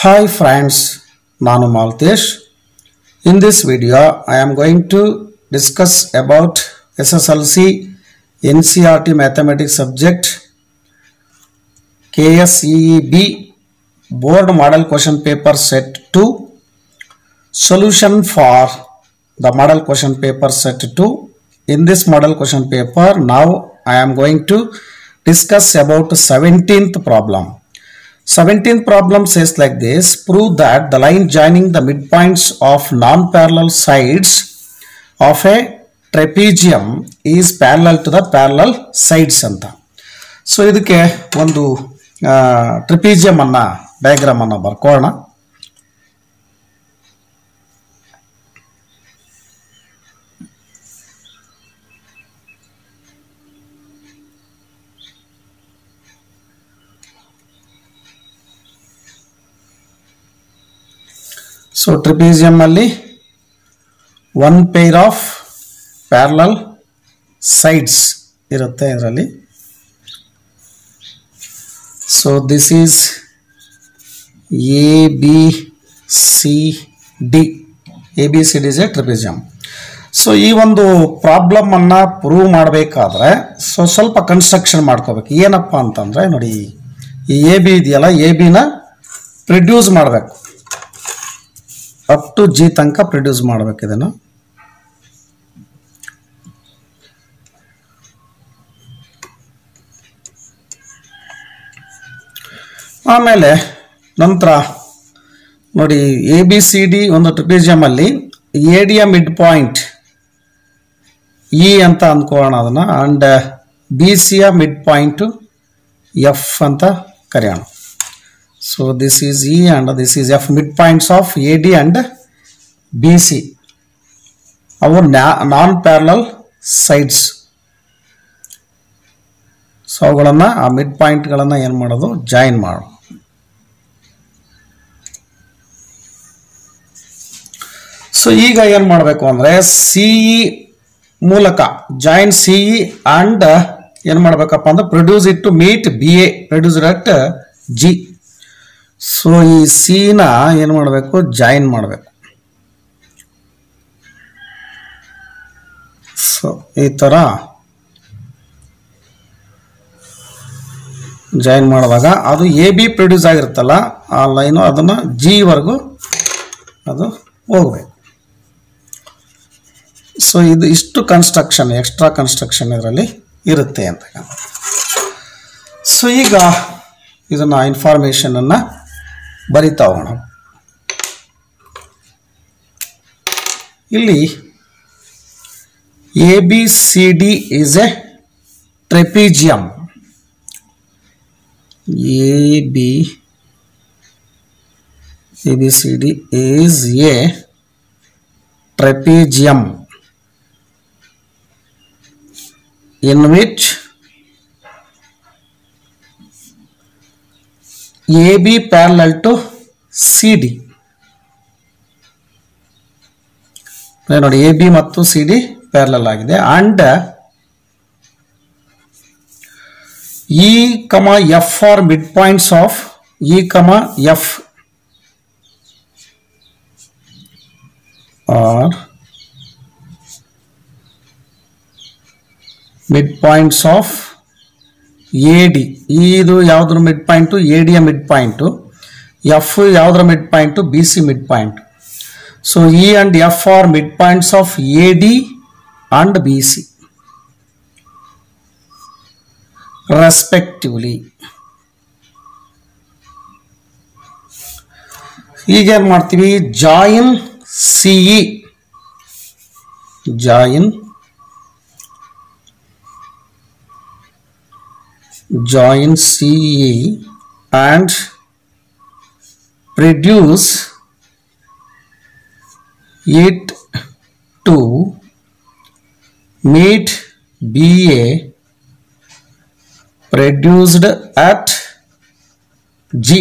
Hi friends, ನಾನು Malthesh In this video, I am going to discuss about SSLC NCRT Mathematics subject KSEEB Board Model Question Paper Set 2 Solution for the Model Question Paper Set 2 In this model question paper, now I am going to discuss about 17th problem. 17th problem says like this prove that the line joining the midpoints of non-parallel sides of a trapezium is parallel to the parallel sides ಅಂತ so ಇದಕ್ಕೆ ಒಂದು ಟ್ರಿಪೀಜಿಯಂ ಅನ್ನ diagram ಅನ್ನ ಬರ್ಕೋಣ so trapezium ಅಲ್ಲಿ one pair of parallel sides ಇರುತ್ತೆ ಇದರಲ್ಲಿ so this is A B C D A B C D is a trapezium so ಈ ಒಂದು ಪ್ರಾಬ್ಲಮ್ ಅನ್ನ ಪ್ರೂವ್ ಮಾಡಬೇಕಾದ್ರೆ ಸೊ ಸ್ವಲ್ಪ ಕನ್ಸ್ಟ್ರಕ್ಷನ್ ಮಾಡ್ಕೋಬೇಕು ಏನಪ್ಪ ಅಂತಂದ್ರೆ ನೋಡಿ ಈ ಎ ಬಿ ಇದೆಯಲ್ಲ ಎ ಬಿನ ಪ್ರೊಡ್ಯೂಸ್ ಮಾಡಬೇಕು ಅಪ್ ಟು ಜಿ ತನಕ ಪ್ರೊಡ್ಯೂಸ್ ಮಾಡ್ಬೇಕು ಇದನ್ನು ಆಮೇಲೆ ನಂತರ ನೋಡಿ ಎ ಬಿ ಸಿ ಡಿ ಒಂದು ಟ್ರಿಪೀಜಿಯಂ ಅಲ್ಲಿ ಎ ಡಿಯ ಮಿಡ್ ಪಾಯಿಂಟ್ ಇ ಅಂತ ಅಂದ್ಕೊಳ್ಳೋಣ ಅದನ್ನ ಅಂಡ್ ಬಿ ಸಿಯ ಮಿಡ್ ಪಾಯಿಂಟ್ ಎಫ್ ಅಂತ ಕರೆಯೋಣ so this is E and this is F mid points of A D and B C ಅವು ನಾನ್ ಪ್ಯಾರಲಲ್ ಸೈಡ್ಸ್ ಸೊ ಅವುಗಳನ್ನು ಆ ಮಿಡ್ ಪಾಯಿಂಟ್ಗಳನ್ನು ಏನು ಮಾಡೋದು ಜಾಯಿನ್ ಮಾಡು ಸೊ ಈಗ ಏನು ಮಾಡಬೇಕು ಅಂದರೆ ಸಿ ಇ ಮೂಲಕ ಜಾಯಿನ್ ಸಿ ಇ ಅಂಡ್ ಏನು ಮಾಡಬೇಕಪ್ಪ ಅಂದ್ರೆ produce it to meet B A produced at G so ಈ ಸಿನ ಏನು ಮಾಡಬೇಕು ಜಾಯಿನ್ ಮಾಡಬೇಕು ಸೊ ಈ ಥರ ಜಾಯಿನ್ ಮಾಡಿದಾಗ ಅದು ಎ ಬಿ ಪ್ರೊಡ್ಯೂಸ್ ಆಗಿರುತ್ತಲ್ಲ ಆ ಲೈನು ಅದನ್ನು ಜಿವರೆಗೂ ಅದು ಹೋಗ್ಬೇಕು ಸೊ ಇದು ಇಷ್ಟು ಕನ್ಸ್ಟ್ರಕ್ಷನ್ ಎಕ್ಸ್ಟ್ರಾ ಕನ್ಸ್ಟ್ರಕ್ಷನ್ ಇದರಲ್ಲಿ ಇರುತ್ತೆ ಅಂತ ಸೊ ಈಗ ಇದನ್ನು ಇನ್ಫಾರ್ಮೇಷನನ್ನು ಬರಿತಾ ಹೋಗೋಣ ಇಲ್ಲಿ A B C D is a trapezium A B A B C D is a trapezium in which AB parallel to CD ನೋಡಿ ಎ ಬಿ ಮತ್ತು ಸಿ ಡಿ ಪ್ಯಾರಲಲ್ ಆಗಿದೆ and E comma F are mid points of E comma F are mid points of A D ಇದು ಯಾವುದ್ರ mid point A ಡಿಯ mid point F ಯಾವುದರ mid point B C mid point so E and F are mid points of A D and B C respectively ಈಗೇನು ಮಾಡ್ತೀವಿ join C E join join CE and produce it to meet BA produced at G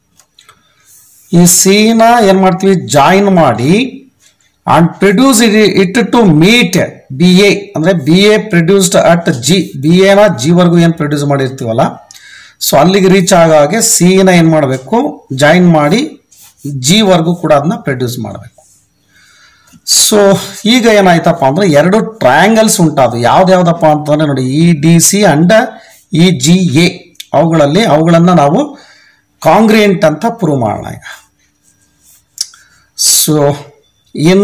ಈ ಸಿನ ಏನು ಮಾಡ್ತೀವಿ join ಮಾಡಿ and produce it to meet B A ಅಂದ್ರೆ B A produced at G B ಎನ ಜಿವರೆಗೂ ಏನು ಪ್ರೊಡ್ಯೂಸ್ ಮಾಡಿರ್ತೀವಲ್ಲ ಸೊ ಅಲ್ಲಿಗೆ ರೀಚ್ ಆಗ ಹಾಗೆ ಸಿನ ಏನು ಮಾಡಬೇಕು ಜಾಯಿನ್ ಮಾಡಿ ಜಿ ವರ್ಗೂ ಕೂಡ ಅದನ್ನ ಪ್ರೊಡ್ಯೂಸ್ ಮಾಡಬೇಕು ಸೊ ಈಗ ಏನಾಯ್ತಪ್ಪ ಅಂದ್ರೆ ಎರಡು ಟ್ರಯಾಂಗಲ್ಸ್ ಉಂಟಾದು ಯಾವ್ದ್ಯಾವ್ದಪ್ಪ ಅಂತಂದ್ರೆ ನೋಡಿ E D C and E G A ಅವುಗಳಲ್ಲಿ ಅವುಗಳನ್ನು ನಾವು ಕಾಂಗ್ರಿಯಂಟ್ ಅಂತ ಪ್ರೂವ್ ಮಾಡೋಣ ಈಗ so in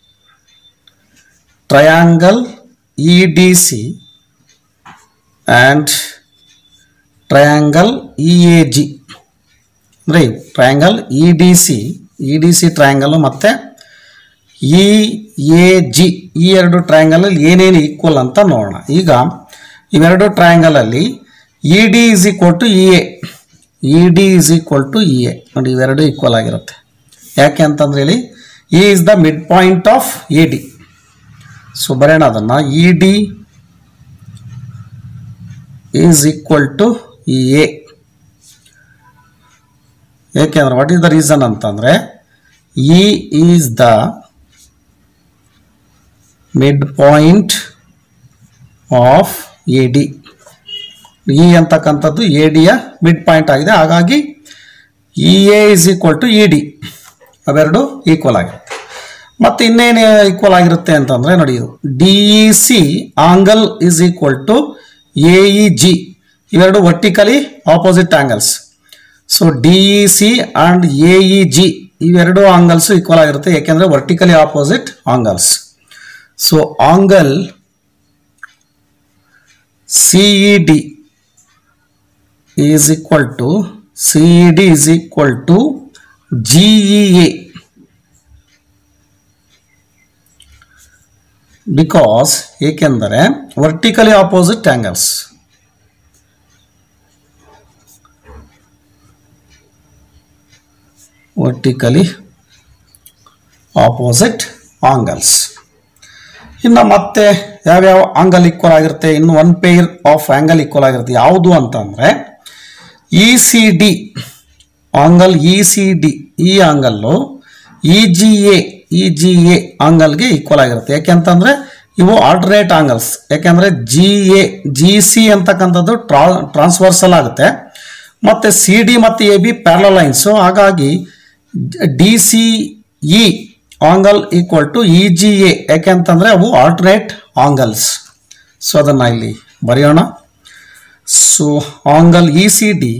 triangle E D C and triangle E A G ಅಂದರೆ triangle E D C E D C triangle ಮತ್ತು ಇ ಎ ಜಿ ಈ ಎರಡು ಟ್ರಯಾಂಗಲಲ್ಲಿ ಏನೇನು ಈಕ್ವಲ್ ಅಂತ ನೋಡೋಣ ಈಗ ಇವೆರಡು ಟ್ರಯಾಂಗಲಲ್ಲಿ E D is equal to E A E D is equal to E A ನೋಡಿ ಇವೆರಡು ಈಕ್ವಲ್ ಆಗಿರುತ್ತೆ ಯಾಕೆ ಅಂತಂದ್ರೆ ಹೇಳಿ E is the mid point of A D so ಬರೆಯೋಣ ಅದನ್ನು E D is equal to E A ಏಕೆಂದ್ರೆ what is the reason ಅಂತಂದರೆ E is the mid point of A D E ಅಂತಕ್ಕಂಥದ್ದು ಎ ಡಿಯ ಮಿಡ್ ಪಾಯಿಂಟ್ ಆಗಿದೆ ಹಾಗಾಗಿ E A is equal to E D ಅವೆರಡು equal ಆಗಿರುತ್ತೆ ಮತ್ತು ಇನ್ನೇನು ಈಕ್ವಲ್ ಆಗಿರುತ್ತೆ ಅಂತಂದರೆ ನೋಡಿ ಇದು D E C angle is equal to A E G ಇವೆರಡು vertically opposite angles so D E C and A E G ಇವೆರಡು ಆಂಗಲ್ಸ್ ಈಕ್ವಲ್ ಆಗಿರುತ್ತೆ ಏಕೆಂದರೆ vertically opposite angles so angle C E D is equal to C E D is equal to G E A because ಏಕೆಂದರೆ vertically opposite angles vertically opposite angles ಇನ್ನು ಮತ್ತೆ ಯಾವ್ಯಾವ angle equal ಆಗಿರುತ್ತೆ ಇನ್ನು one pair of angle equal ಆಗಿರುತ್ತೆ ಯಾವುದು ಅಂತಂದರೆ E C D angle E C D ಈ ಆಂಗಲ್ಲು E G A E G A ಆಂಗಲ್ಗೆ ಈಕ್ವಲ್ ಆಗಿರುತ್ತೆ ಯಾಕೆಂತಂದರೆ ಇವು ಆಲ್ಟರ್ನೇಟ್ ಆಂಗಲ್ಸ್ ಯಾಕೆಂದರೆ ಜಿ ಎ ಜಿ ಸಿ ಅಂತಕ್ಕಂಥದ್ದು ಟ್ರಾ ಟ್ರಾನ್ಸ್ವರ್ಸಲ್ ಆಗುತ್ತೆ ಮತ್ತು ಸಿ ಡಿ ಮತ್ತು ಎ ಬಿ ಪ್ಯಾರಲ ಲೈನ್ಸು ಹಾಗಾಗಿ D C E angle equal to E G A ಯಾಕೆಂತಂದರೆ ಅವು ಆಲ್ಟರ್ನೇಟ್ ಆಂಗಲ್ಸ್ ಸೊ ಅದನ್ನು ಇಲ್ಲಿ ಬರೆಯೋಣ so angle E C D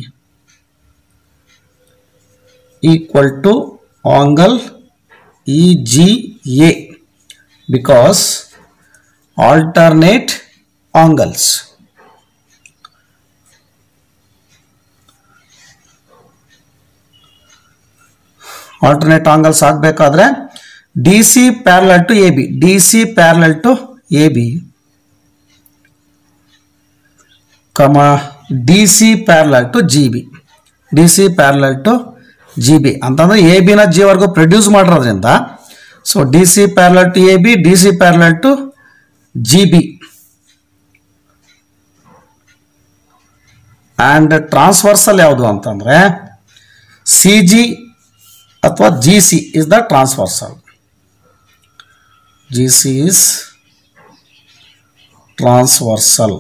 equal to angle E G A because alternate angles. Alternate angles ಆಗಬೇಕಾದ್ರೆ D C parallel to A B D C parallel to A B comma D C parallel to G B D C parallel to G B ಅಂತಂದ್ರೆ A ಬಿನ ಜಿವರೆಗೂ produce ಮಾಡಿರೋದ್ರಿಂದ so D C parallel to A B D C parallel to G B and transversal ಯಾವುದು ಅಂತಂದರೆ C G ಅಥವಾ G C is the transversal G C is transversal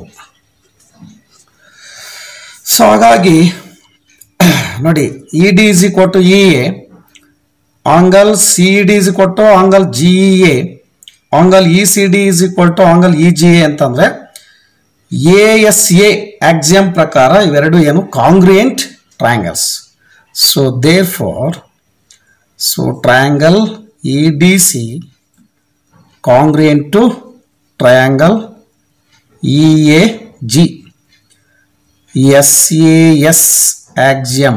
so ಹಾಗಾಗಿ ನೋಡಿ E D is ಕೊಟ್ಟು E A angle C D is ಕೊಟ್ಟು angle G E A angle E C D is equal to angle E G A ಅಂತಂದರೆ A S A axiom ಪ್ರಕಾರ ಇವೆರಡು ಏನು congruent triangles so therefore so triangle E D C congruent to triangle E A G S A S axiom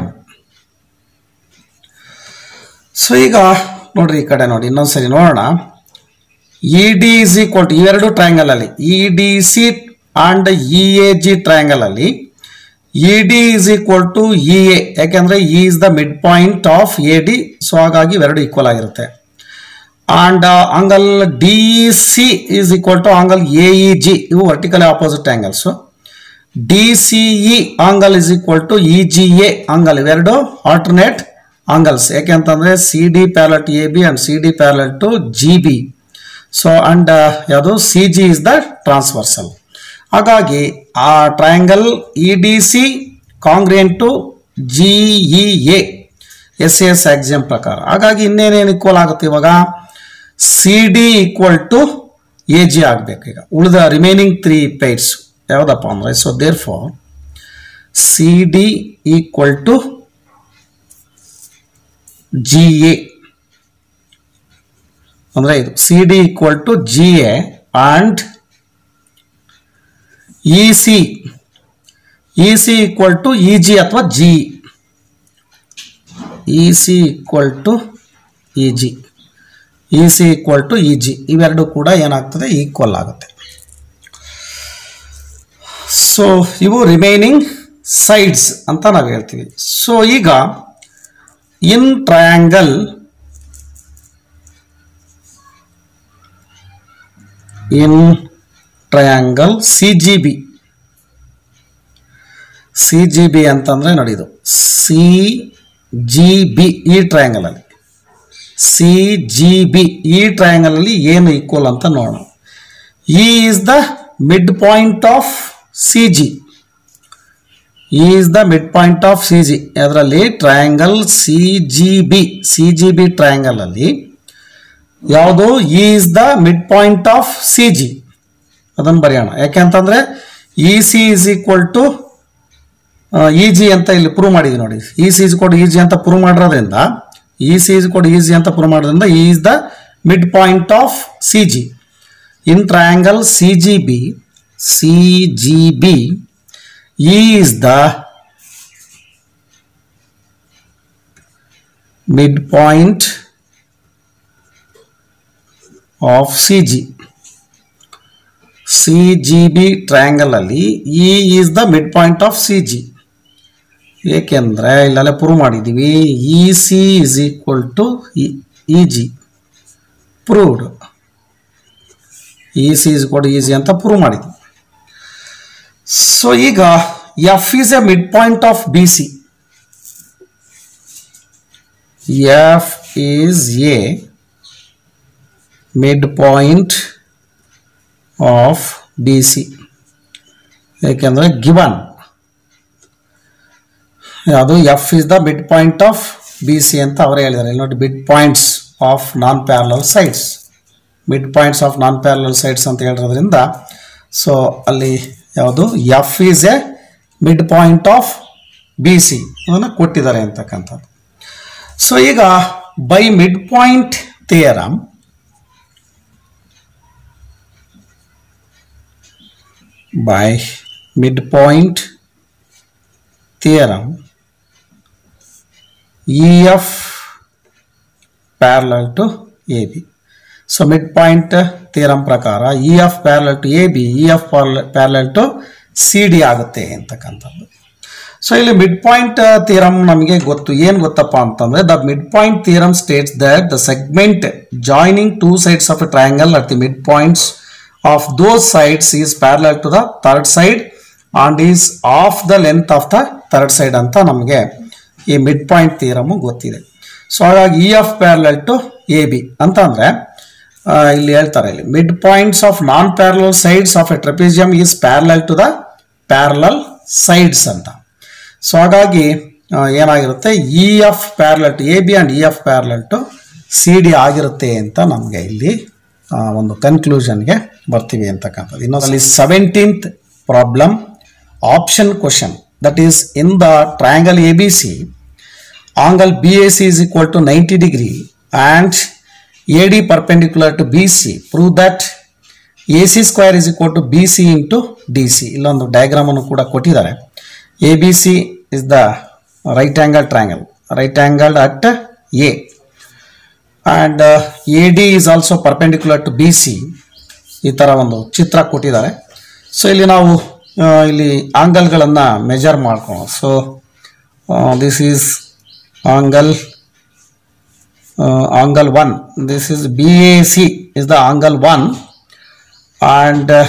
so ಈಗ ನೋಡ್ರಿ ಈ ಕಡೆ ನೋಡಿ ಇನ್ನೊಂದ್ಸರಿ ನೋಡೋಣ E D is equal to ಇವೆರಡು ಟ್ರಯಾಂಗಲ್ ಅಲ್ಲಿ E D C and E A G triangle ಅಲ್ಲಿ E D is equal to E A ಯಾಕೆಂದ್ರೆ E is the mid point of A D so ಹಾಗಾಗಿ ಇವೆರಡು ಈಕ್ವಲ್ ಆಗಿರುತ್ತೆ and angle D C is equal to angle A E G ಇವು vertically opposite angles D C E angle is equal to E G A angle ಇವೆರಡು alternate angles ಯಾಕೆಂತಂದ್ರೆ C D parallel to A B and C D parallel to G B so and ಯಾವುದು C G is the transversal ಹಾಗಾಗಿ ಆ triangle E D C congruent to G E A S C S axiom ಪ್ರಕಾರ ಹಾಗಾಗಿ ಇನ್ನೇನೇನು equal ಆಗುತ್ತೆ ಇವಾಗ C D equal to A G ಆಗಬೇಕು ಈಗ ಉಳಿದ ರಿಮೈನಿಂಗ್ ತ್ರೀ ಪೇಟ್ಸ್ ಯಾವುದಪ್ಪ ಅಂದರೆ so therefore C D equal to G A ಅಂದರೆ ಇದು C D equal to G A and E C E C equal to E G ಅಥವಾ G E C equal to E G E C equal to E G ಇವೆರಡು ಕೂಡ ಏನಾಗ್ತದೆ equal ಆಗುತ್ತೆ so ಇವು remaining sides ಅಂತ ನಾವು ಹೇಳ್ತೀವಿ so ಈಗ in triangle in triangle C G B C G B ಅಂತಂದರೆ ನೋಡಿ ಇದು ಸಿ ಜಿ ಬಿ ಈ ಟ್ರಯಾಂಗಲಲ್ಲಿ ಸಿ ಜಿ ಬಿ ಈ ಟ್ರಯಾಂಗಲಲ್ಲಿ ಏನು ಈಕ್ವಲ್ ಅಂತ ನೋಡೋಣ E is the mid point of C G E is the mid point of C G ಅದರಲ್ಲಿ triangle C G B C G B ಟ್ರಯಾಂಗಲಲ್ಲಿ ಯಾವುದು is the mid point of C G ಅದನ್ನು ಬರೆಯೋಣ ಯಾಕೆಂತಂದರೆ E C is equal to E G ಅಂತ ಇಲ್ಲಿ prove ಮಾಡಿದ್ವಿ ನೋಡಿ E C is equal E G ಅಂತ ಪ್ರೂವ್ ಮಾಡಿರೋದ್ರಿಂದ E C is equal E G ಅಂತ ಪ್ರೂವ್ ಮಾಡೋದ್ರಿಂದ is the mid point of C G in triangle C G B C G B is the mid point of C G C G B ಟ್ರಯಾಂಗಲಲ್ಲಿ E is the mid point of C G ಏಕೆಂದರೆ ಇಲ್ಲೆಲ್ಲ prove ಮಾಡಿದ್ದೀವಿ E C is equal to E G proved E C is equal E G ಅಂತ prove ಮಾಡಿದ್ವಿ so ಈಗ F is a mid point of B C F is a mid point of B C ಏಕೆಂದರೆ given ಅದು F is the mid point of B C ಅಂತ ಅವರೇ ಹೇಳಿದ್ದಾರೆ ಇಲ್ಲಿ ನೋಡಿ mid points of non parallel sides mid points of non parallel sides ಅಂತ ಹೇಳಿರೋದ್ರಿಂದ so ಅಲ್ಲಿ ಯಾವುದು F is a mid point of B C ಅದನ್ನು ಕೊಟ್ಟಿದ್ದಾರೆ ಅಂತಕ್ಕಂಥದ್ದು ಸೊ ಈಗ by midpoint theorem by midpoint theorem EF parallel to AB. So midpoint theorem ಪ್ರಕಾರ E F parallel to A B E F parallel to C D ಆಗುತ್ತೆ ಅಂತಕ್ಕಂಥದ್ದು so ಇಲ್ಲಿ mid midpoint theorem ನಮಗೆ ಗೊತ್ತು ಏನು ಗೊತ್ತಪ್ಪ ಅಂತಂದ್ರೆ the mid midpoint theorem states that the segment joining two sides of a triangle at the midpoints of those sides is parallel to the third side and is of the length of the third side ಅಂತ ನಮಗೆ ಈ midpoint theorem ಗೊತ್ತಿದೆ so ಹಾಗಾಗಿ E F parallel to A B ಅಂತಂದ್ರೆ ಆ, ಇಲ್ಲಿ ಹೇಳ್ತಾರೆ ಇಲ್ಲಿ mid points of non parallel sides of a trapezium is parallel to the parallel sides ಅಂತ ಸೊ ಹಾಗಾಗಿ ಆ, ಏನಾಗಿರುತ್ತೆ E F parallel to A B and E F parallel to C D ಆಗಿರುತ್ತೆ ಅಂತ ನಮಗೆ ಇಲ್ಲಿ ಆ, ಒಂದು ಕನ್ಕ್ಲೂಷನ್ಗೆ ಬರ್ತೀವಿ ಅಂತಕ್ಕಂಥದ್ದು ಇನ್ನೊಂದಲ್ಲಿ seventeenth problem option question that is in the triangle A B C angle BAC is equal to 90 degree and AD perpendicular to BC. Prove that AC square is equal to BC into DC. ಇಲ್ಲೊಂದು diagram ಅನ್ನು ಕೂಡ ಕೊಟ್ಟಿದ್ದಾರೆ A B C is the right angle triangle right angle at A and A D is also perpendicular to B C ಈ ಥರ ಒಂದು ಚಿತ್ರ ಕೊಟ್ಟಿದ್ದಾರೆ so ಇಲ್ಲಿ ನಾವು ಆ, ಇಲ್ಲಿ ಆಂಗಲ್ಗಳನ್ನು ಮೆಜರ್ ಮಾಡ್ಕೊಳ್ಳೋಣ so this is angle uh, angle 1 this is BAC is the angle 1 and uh,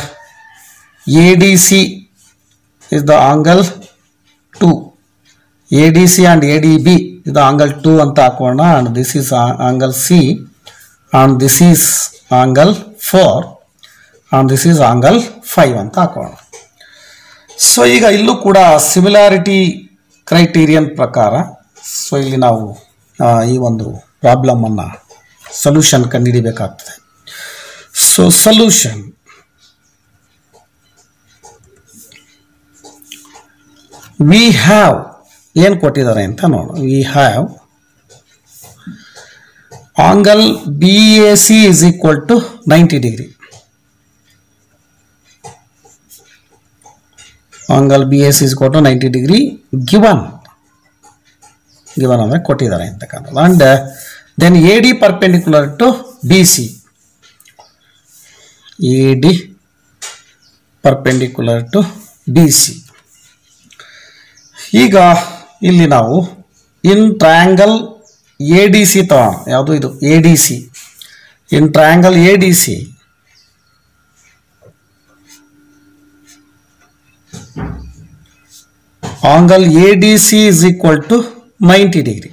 ADC is the angle 2 ADC and ADB is the angle 2 ಅಂತ ಹಾಕೋಣ and this is a- angle C and this is angle 4 and this is angle 5 ಅಂತ ಹಾಕೋಣ so ಈಗ ಇಲ್ಲೂ ಕೂಡ similarity criterion ಪ್ರಕಾರ so ಇಲ್ಲಿ ನಾವು ಈ ಒಂದು ಪ್ರಾಬ್ಲಮನ್ನು ಸೊಲ್ಯೂಷನ್ ಕಂಡುಹಿಡಿಬೇಕಾಗ್ತದೆ ಸೊ ಸೊಲ್ಯೂಷನ್ ವಿ ಹ್ಯಾವ್ ಏನು ಕೊಟ್ಟಿದ್ದಾರೆ ಅಂತ ನೋಡು we have angle B A C is equal to ninety degree angle B S is equal to ninety degree given given ಅಂದರೆ ಕೊಟ್ಟಿದ್ದಾರೆ ಅಂತಕ್ಕಂಥದ್ದು and then A D perpendicular to B C A D perpendicular to B C ಈಗ ಇಲ್ಲಿ ನಾವು in triangle A D C ತಗೋಣ ಯಾವುದು ಇದು A D C in triangle A D C angle ADC is equal to 90 degree.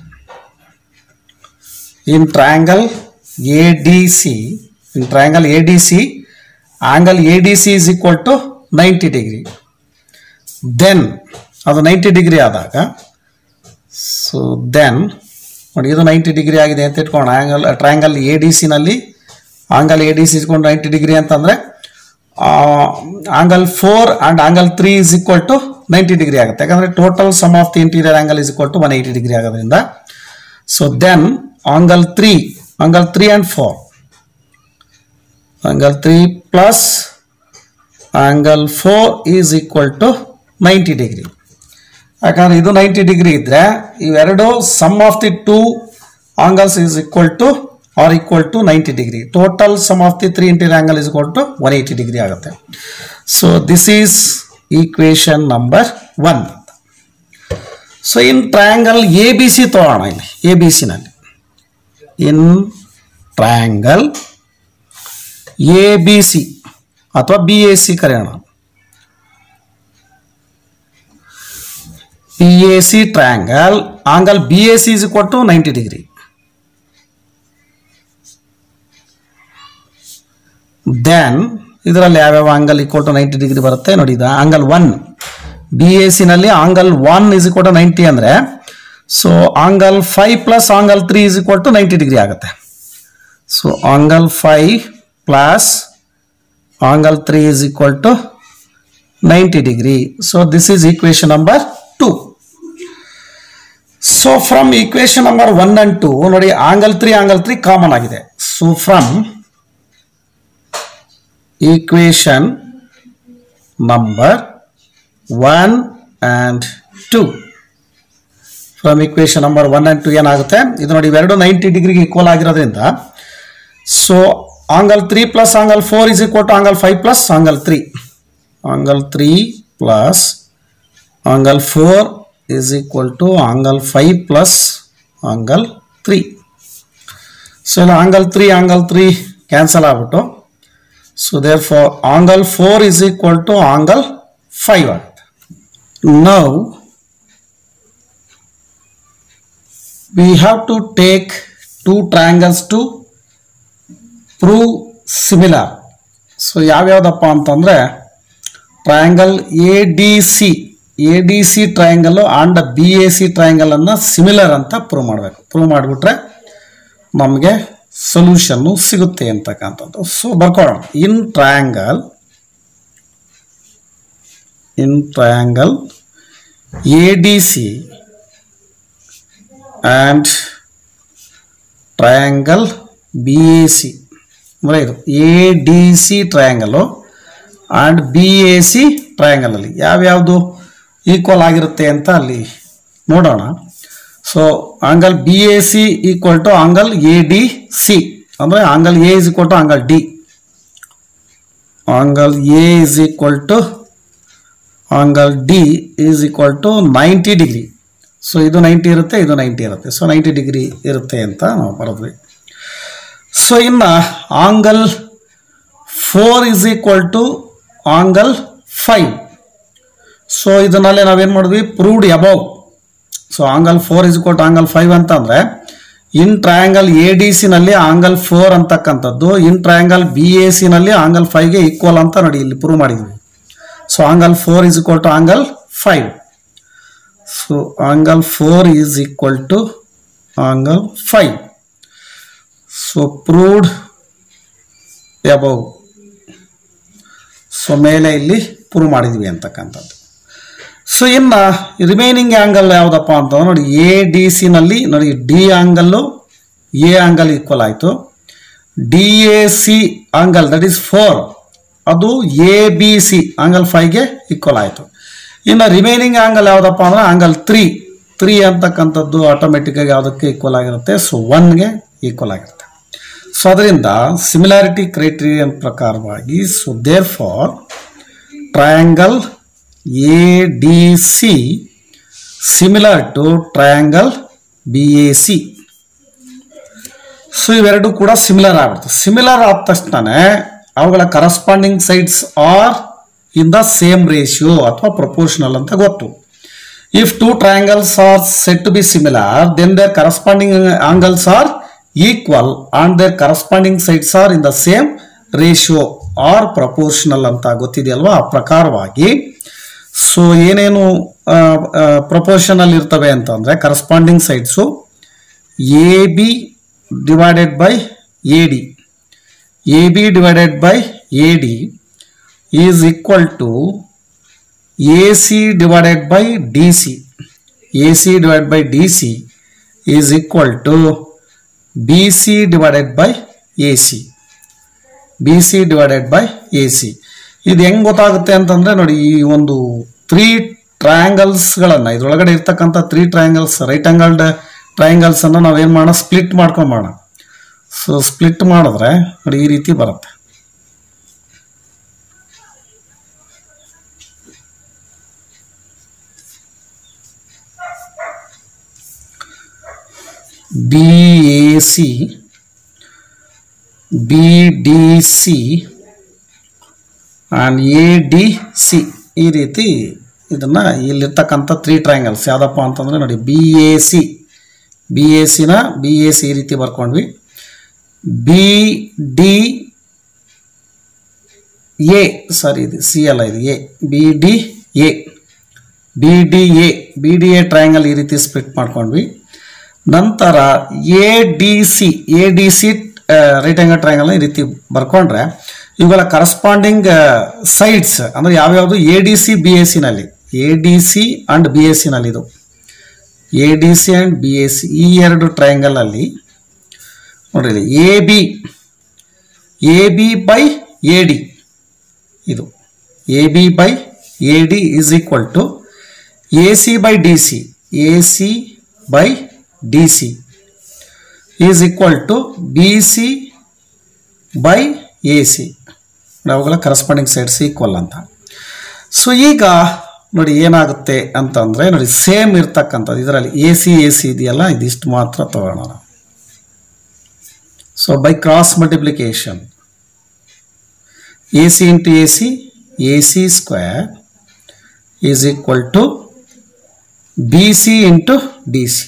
In triangle ADC, in triangle ADC, angle ADC is equal to 90 degree. Then, ಅದು ninety degree ಆದಾಗ so then ನೋಡಿ ಇದು ninety degree ಆಗಿದೆ ಅಂತ ಇಟ್ಕೊಂಡು angle triangle A D ಸಿನಲ್ಲಿ angle A D C ಇಟ್ಕೊಂಡು ninety degree ಅಂತಂದರೆ angle four and angle three is equal to ninety degree ಆಗುತ್ತೆ ಯಾಕಂದರೆ total sum of the interior angle is equal to one eighty degree ಆಗೋದ್ರಿಂದ so then angle three angle three and four angle three plus angle four is equal to ninety degree ಯಾಕಂದ್ರೆ ಇದು ninety degree ಇದ್ರೆ ಇವೆರಡು sum of the two angles is equal to are equal to ninety degree total sum of the three interior angle is equal to one eighty degree ಆಗುತ್ತೆ so this is equation number one so in triangle A B C ತಗೋಣ ಇಲ್ಲಿ A B ಸಿನಲ್ಲಿ in triangle A B C ಅಥವಾ B A C ಕರೆಯೋಣ B A C triangle angle B A C is equal to ninety degree then ಇದರಲ್ಲಿ ಯಾವ್ಯಾವ angle equal to ninety degree ಬರುತ್ತೆ ನೋಡಿ ಇದು ಆಂಗಲ್ ಒನ್ ಬಿ ಎ ಸಿನಲ್ಲಿ angle one is equal to ninety ಅಂದರೆ so angle five plus angle three is equal to ninety degree ಆಗುತ್ತೆ so angle five plus angle three is equal to ninety degree so this is equation number two so from equation number one and two ನೋಡಿ angle three angle three common ಆಗಿದೆ so from equation number one and two from equation number one and two ಏನಾಗುತ್ತೆ ಇದು ನೋಡಿ ಇವೆರಡು ninety ಡಿಗ್ರಿಗೆ equal ಆಗಿರೋದ್ರಿಂದ so angle three plus angle four is equal to angle five plus angle three angle three plus angle four is equal to angle 5 plus angle 3. So, ಇಲ್ಲಿ angle 3, angle 3 cancel ಆಗ್ಬಿಟ್ಟು So, therefore, angle 4 is equal to angle 5 ಆಗುತ್ತೆ Now, we have to take two triangles to prove similar. So ಯಾವ್ಯಾವ್ದಪ್ಪ ಅಂತಂದರೆ triangle A D C A D C triangle and B A C triangle ಅನ್ನ similar ಅಂತ prove ಮಾಡಬೇಕು prove ಮಾಡಿಬಿಟ್ರೆ ನಮಗೆ ಸೊಲ್ಯೂಷನ್ನು ಸಿಗುತ್ತೆ ಅಂತಕ್ಕಂಥದ್ದು ಸೊ ಬರ್ಕೊಳ್ಳೋಣ in triangle in triangle A D C and triangle B A C ಅಂದರೆ ಇದು A D C triangle and B A C ಟ್ರಯಾಂಗಲಲ್ಲಿ ಯಾವ್ಯಾವುದು ಈಕ್ವಲ್ ಆಗಿರುತ್ತೆ ಅಂತ ಅಲ್ಲಿ ನೋಡೋಣ so angle B A C equal to angle A D C ಅಂದರೆ angle A is equal to angle D angle A is equal to angle D is equal to ninety degree so ಇದು ninety ಇರುತ್ತೆ ಇದು ninety ಇರುತ್ತೆ so ninety degree ಇರುತ್ತೆ ಅಂತ ನಾವು ಬರೆದ್ವಿ so ಇನ್ನು angle four is equal to angle five so ಇದನ್ನಲ್ಲೇ ನಾವೇನು ಮಾಡಿದ್ವಿ proved above so angle four is to angle five ಅಂತಂದರೆ ಇನ್ ಟ್ರಯಾಂಗಲ್ ಎ ಡಿ ಸಿನಲ್ಲಿ ಆಂಗಲ್ ಫೋರ್ ಅಂತಕ್ಕಂಥದ್ದು ಇನ್ ಟ್ರಯಾಂಗಲ್ ಬಿ ಎ ಸಿನಲ್ಲಿ ಆಂಗಲ್ ಫೈವ್ಗೆ ಈಕ್ವಲ್ ಅಂತ ನೋಡಿ ಇಲ್ಲಿ ಪ್ರೂವ್ ಮಾಡಿದ್ವಿ so angle four is equal to angle five so angle four is equal to angle phi. So proved above. So ಮೇಲೆ ಇಲ್ಲಿ ಪ್ರೂವ್ ಮಾಡಿದ್ವಿ ಅಂತಕ್ಕಂಥದ್ದು ಸೊ ಇನ್ನು ರಿಮೈನಿಂಗ್ ಆ್ಯಂಗಲ್ ಯಾವುದಪ್ಪ ಅಂತಂದ್ರೆ ನೋಡಿ ಎ ಡಿ ಸಿನಲ್ಲಿ ನೋಡಿ D angle A angle equal ಆಯಿತು D A C angle that is four ಅದು ಎ ಬಿ ಸಿ ಆಂಗಲ್ ಫೈವ್ಗೆ ಈಕ್ವಲ್ ಆಯಿತು ಇನ್ನು ರಿಮೈನಿಂಗ್ ಆಂಗಲ್ ಯಾವುದಪ್ಪ ಅಂದ್ರೆ ಆಂಗಲ್ ತ್ರೀ ತ್ರೀ ಅಂತಕ್ಕಂಥದ್ದು ಆಟೋಮೆಟಿಕ್ಕಾಗಿ ಯಾವುದಕ್ಕೆ ಈಕ್ವಲ್ ಆಗಿರುತ್ತೆ ಸೊ ಒನ್ಗೆ ಈಕ್ವಲ್ ಆಗಿರುತ್ತೆ ಸೊ ಅದರಿಂದ ಸಿಮಿಲಾರಿಟಿ ಕ್ರೈಟೀರಿಯನ್ ಪ್ರಕಾರವಾಗಿ so therefore triangle A D C similar to triangle B A C so ಇವೆರಡು ಕೂಡ ಸಿಮಿಲರ್ ಆಗ್ಬಿಡುತ್ತೆ ಸಿಮಿಲರ್ ಆದ ತಕ್ಷಣನೇ ಅವುಗಳ corresponding sides are in the same ratio ಅಥವಾ ಪ್ರಪೋರ್ಷನಲ್ ಅಂತ ಗೊತ್ತು if two triangles are set to be similar then their corresponding angles are equal and their corresponding sides are in the same ratio R proportional ಅಂತ ಗೊತ್ತಿದೆಯಲ್ವಾ ಆ ಪ್ರಕಾರವಾಗಿ so ಏನೇನು proportional ಇರ್ತವೆ ಅಂತಂದ್ರೆ corresponding sides A B divided by A D A B divided by A D is equal to A C divided by D C A C divide by D C is equal to B C divided by A C B C divided by A C ಇದು ಹೆಂಗ್ ಗೊತ್ತಾಗುತ್ತೆ ಅಂತಂದ್ರೆ ನೋಡಿ ಈ ಒಂದು three ಟ್ರಯಾಂಗಲ್ಸ್ಗಳನ್ನು ಇದ್ರೊಳಗಡೆ ಇರ್ತಕ್ಕಂಥ three triangles right angled triangles ಅನ್ನು ನಾವೇನು ಮಾಡೋಣ ಸ್ಪ್ಲಿಟ್ ಮಾಡ್ಕೊಂಬೋಣ ಸೊ ಸ್ಪ್ಲಿಟ್ ಮಾಡಿದ್ರೆ ನೋಡಿ ಈ ರೀತಿ ಬರುತ್ತೆ B A C B D C and A D C ಈ ರೀತಿ ಇದನ್ನ ಇಲ್ಲಿರ್ತಕ್ಕಂಥ ತ್ರೀ ಟ್ರಯಾಂಗಲ್ಸ್ ಯಾವುದಪ್ಪ ಅಂತಂದ್ರೆ ನೋಡಿ B A C B A ಸಿನ ಬಿ ಎ ಸಿ ಈ ರೀತಿ ಬರ್ಕೊಂಡ್ವಿ ಬಿ ಡಿ ಎ ಸಾರಿ ಇದು ಸಿ ಅಲ್ಲ ಇದು A B D A B D A B D A triangle ಈ ರೀತಿ ಸ್ಪ್ಲಿಟ್ ಮಾಡ್ಕೊಂಡ್ವಿ ನಂತರ A D C A D C right angle triangle ಈ ರೀತಿ ಬರ್ಕೊಂಡ್ರೆ ಇವುಗಳ ಕರಸ್ಪಾಂಡಿಂಗ್ ಸೈಡ್ಸ್ ಅಂದ್ರೆ ಯಾವ್ಯಾವುದು A D C B A ಸಿನಲ್ಲಿ A D C and B S ಸಿನಲ್ಲಿ ಇದು A D C and B S C ಈ ಎರಡು ಟ್ರಯಾಂಗಲ್ ಅಲ್ಲಿ ನೋಡ್ರಿ A B A B by A D ಇದು A B by A D is equal to A C by D C A C by D C is equal to B C by A C ಅವುಗಳ corresponding sides equal ಅಂತ so ಈಗ ನೋಡಿ ಏನಾಗುತ್ತೆ ಅಂತಂದರೆ ನೋಡಿ same ಇರ್ತಕ್ಕಂಥದ್ದು ಇದರಲ್ಲಿ A C A C ಇದೆಯಲ್ಲ ಇದಿಷ್ಟು ಮಾತ್ರ ತಗೊಳ್ಳೋಣ so by cross multiplication A C into A C A C square is equal to B C into D C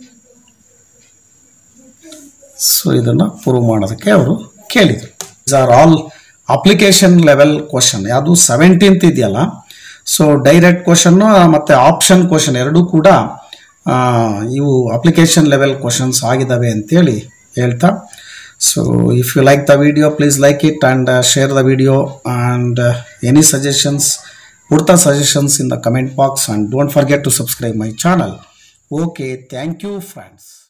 so ಇದನ್ನು ಪ್ರೂವ್ ಮಾಡೋದಕ್ಕೆ ಅವರು ಕೇಳಿದರು is or all application level question ಯಾವುದು seventeenth ಇದೆಯಲ್ಲ ಸೊ ಡೈರೆಕ್ಟ್ ಕ್ವಶನ್ನು ಮತ್ತು option question ಎರಡೂ ಕೂಡ ಆ, ಇವು ಅಪ್ಲಿಕೇಶನ್ ಲೆವೆಲ್ ಕ್ವಶನ್ಸ್ ಆಗಿದ್ದಾವೆ ಅಂತೇಳಿ ಹೇಳ್ತಾ so if you like the video please like it and share the video and any suggestions put the suggestions in the comment box and don't forget to subscribe my channel okay thank you friends